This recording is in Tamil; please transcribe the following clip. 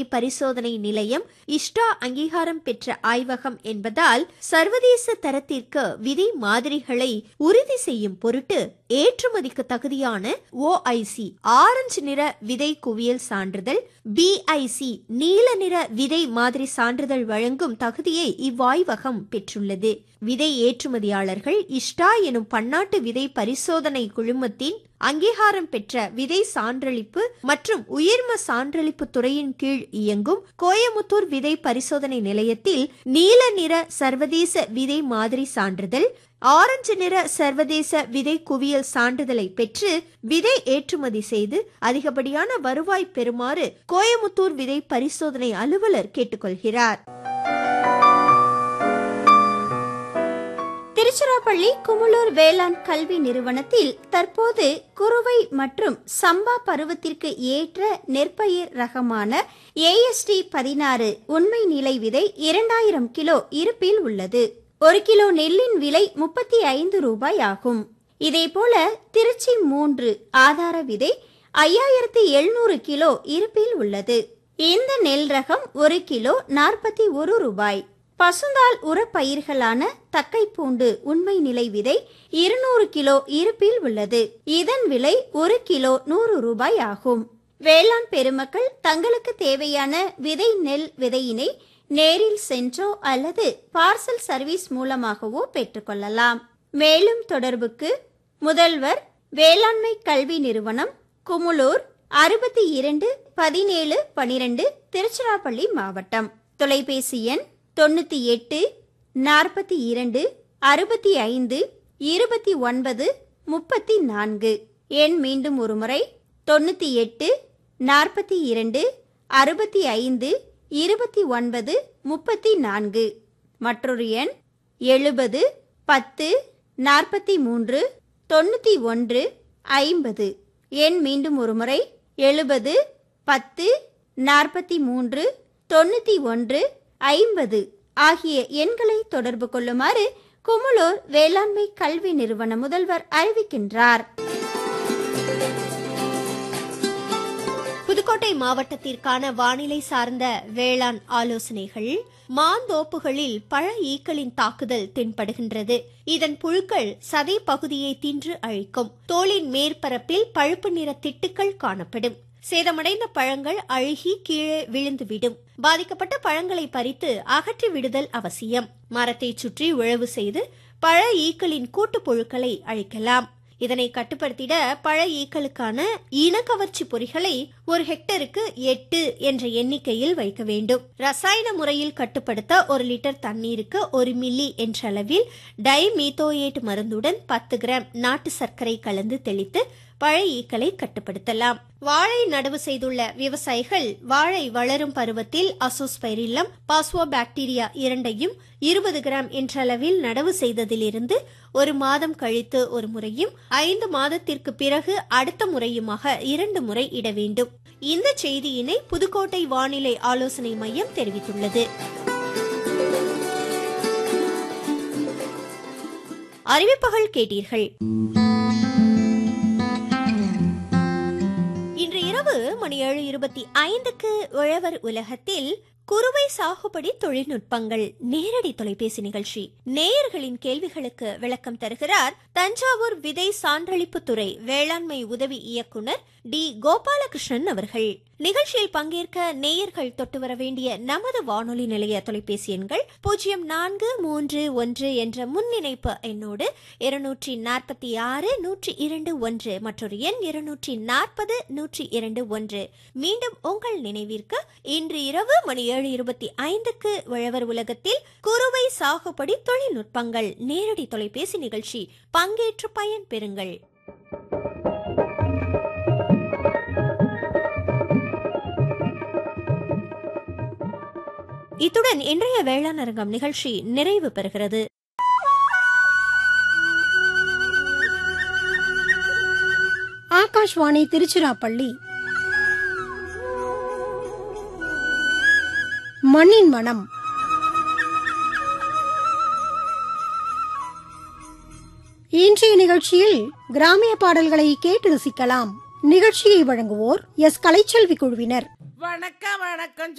பரிசோதனை நிலையம் இஷ்டா அங்கீகாரம் பெற்ற ஆய்வகம் என்பதால் சர்வதேச தரத்திற்கு விதை மாதிரிகளை உறுதி செய்யும் பொருட்டு ஏற்றுமதிக்கு தகுதியான ஓஐசி ஆரஞ்சு நிற விதை குவியல் சான்றிதழ் பிஐசி நீல நிற விதை மாதிரி சான்றிதழ் வழங்கும் தகுதியை இவ்வாய்வகம் பெற்றுள்ளது விதை ஏற்றுமதியாளர்கள் இஷ்டா எனும் பன்னாட்டு விதை பரிசோதனை குழுமத்தின் அங்கீகாரம் பெற்ற விதை சான்றளிப்பு மற்றும் உயர்ம சான்றளிப்பு துறையின் கீழ் இயங்கும் கோயமுத்தூர் விதை பரிசோதனை நிலையத்தில் நீல நிற சர்வதேச விதை மாதிரி சான்றிதழ் ஆரஞ்சு நிற சர்வதேச விதை குவியல் சான்றிதழை பெற்று விதை ஏற்றுமதி செய்து அதிகப்படியான வருவாய் பெறுமாறு கோயமுத்தூர் விதை பரிசோதனை அலுவலர் கேட்டுக்கொள்கிறார் திருச்சிராப்பள்ளி குமுளூர் வேளாண் கல்வி நிறுவனத்தில் தற்போது குறுவை மற்றும் சம்பா பருவத்திற்கு ஏற்ற நெற்பயிர் ரகமான ஏஎஸ்டி பதினாறு உண்மை நிலை விதை இரண்டாயிரம் கிலோ இருப்பில் உள்ளது ஒரு கிலோ நெல்லின் விலை முப்பத்தி ஐந்து ரூபாய் ஆகும் இதேபோல திருச்சி மூன்று ஆதார விதை ஐயாயிரத்தி எழுநூறு கிலோ இருப்பில் உள்ளது இந்த நெல் ரகம் ஒரு கிலோ நாற்பத்தி ஒரு ரூபாய் பசுந்தால் உரப்பயிர்களான தக்கைப்பூண்டு உண்மை நிலை விதை இருநூறு கிலோ இருப்பில் உள்ளது இதன் விலை ஒரு கிலோ நூறு ரூபாய் ஆகும் வேளாண் பெருமக்கள் தங்களுக்கு தேவையான விதை நெல் விதையினை நேரில் சென்றோ அல்லது பார்சல் சர்வீஸ் மூலமாகவோ பெற்றுக்கொள்ளலாம் மேலும் தொடர்புக்கு முதல்வர் வேளாண்மை கல்வி நிறுவனம் குமுளூர் அறுபத்தி இரண்டு பதினேழு பனிரெண்டு திருச்சிராப்பள்ளி மாவட்டம் தொலைபேசி எண் தொண்ணூற்றி எட்டு நாற்பத்தி இரண்டு அறுபத்தி ஐந்து இருபத்தி ஒன்பது முப்பத்தி நான்கு எண் மீண்டும் ஒருமுறை தொண்ணூற்றி எட்டு நாற்பத்தி இரண்டு அறுபத்தி ஐந்து இருபத்தி ஒன்பது முப்பத்தி நான்கு மற்றொரு எண் எழுபது பத்து நாற்பத்தி மூன்று தொண்ணூற்றி ஒன்று ஐம்பது எண் மீண்டும் ஒருமுறை எழுபது பத்து நாற்பத்தி மூன்று தொண்ணூற்றி ஒன்று ஐம்பது ஆகிய எண்களை தொடர்பு கொள்ளுமாறு குமுளூர் வேளாண்மை கல்வி நிறுவன முதல்வர் அறிவிக்கின்றார் புதுக்கோட்டை மாவட்டத்திற்கான வானிலை சார்ந்த வேளாண் ஆலோசனைகள் மாந்தோப்புகளில் பழ ஈக்களின் தாக்குதல் தென்படுகின்றது இதன் புழுக்கள் சதை பகுதியை தின்று அழிக்கும் தோலின் மேற்பரப்பில் பழுப்பு நிற திட்டுக்கள் காணப்படும் சேதமடைந்த பழங்கள் அழுகி கீழே விழுந்துவிடும் பாதிக்கப்பட்ட பழங்களை பறித்து அகற்றி விடுதல் அவசியம் மரத்தை சுற்றி உழவு செய்து பழ ஈக்களின் கூட்டுப் புழுக்களை அழிக்கலாம் இதனை கட்டுப்படுத்திட பழ ஈக்களுக்கான இனக்கவர்ச்சி பொறிகளை ஒரு ஹெக்டருக்கு எட்டு என்ற எண்ணிக்கையில் வைக்க வேண்டும் ரசாயன முறையில் கட்டுப்படுத்த ஒரு லிட்டர் தண்ணீருக்கு ஒரு மில்லி என்ற அளவில் டைமீத்தோயேட் மருந்துடன் பத்து கிராம் நாட்டு சர்க்கரை கலந்து தெளித்து பழ ஈக்களை கட்டுப்படுத்தலாம் வாழை நடவு செய்துள்ள விவசாயிகள் வாழை வளரும் பருவத்தில் அசோஸ்பைரில்லம் பாஸ்வோ பாக்டீரியா இரண்டையும் இருபது கிராம் என்ற அளவில் நடவு செய்ததிலிருந்து ஒரு மாதம் கழித்து ஒரு முறையும் ஐந்து மாதத்திற்கு பிறகு அடுத்த முறையுமாக இரண்டு முறை இட வேண்டும் இந்த செய்தியினை புதுக்கோட்டை வானிலை ஆலோசனை மையம் தெரிவித்துள்ளது அறிவிப்புகள் கேட்டீர்கள் இன்று இரவு மணி ஏழு இருபத்தி ஐந்துக்கு உழவர் உலகத்தில் குறுவை சாகுபடி தொழில்நுட்பங்கள் நேரடி தொலைபேசி நிகழ்ச்சி நேயர்களின் கேள்விகளுக்கு விளக்கம் தருகிறார் தஞ்சாவூர் விதை சான்றளிப்பு துறை வேளாண்மை உதவி இயக்குனர் டி கோபாலகிருஷ்ணன் அவர்கள் நிகழ்ச்சியில் பங்கேற்க நேயர்கள் தொட்டு வர வேண்டிய நமது வானொலி நிலைய தொலைபேசி எண்கள் பூஜ்ஜியம் நான்கு மூன்று ஒன்று என்ற முன்னிணைப்பு எண்ணோடு இருநூற்றி நாற்பத்தி ஆறு நூற்றி இரண்டு ஒன்று மற்றொரு எண் இருநூற்றி நாற்பது நூற்றி இரண்டு ஒன்று மீண்டும் உங்கள் நினைவிற்கு இன்று இரவு மணி ஏழு இருபத்தி ஐந்துக்கு உழவர் உலகத்தில் குறுவை சாகுபடி தொழில்நுட்பங்கள் நேரடி தொலைபேசி நிகழ்ச்சி பங்கேற்று பயன் பெறுங்கள் இத்துடன் இன்றைய வேளாண் அரங்கம் நிகழ்ச்சி நிறைவு பெறுகிறது ஆகாஷ்வாணி திருச்சிராப்பள்ளி மண்ணின் மனம் இன்றைய நிகழ்ச்சியில் கிராமிய பாடல்களை கேட்டு ரசிக்கலாம் நிகழ்ச்சியை வழங்குவோர் எஸ் கலைச்செல்வி குழுவினர் வணக்கம் வணக்கம்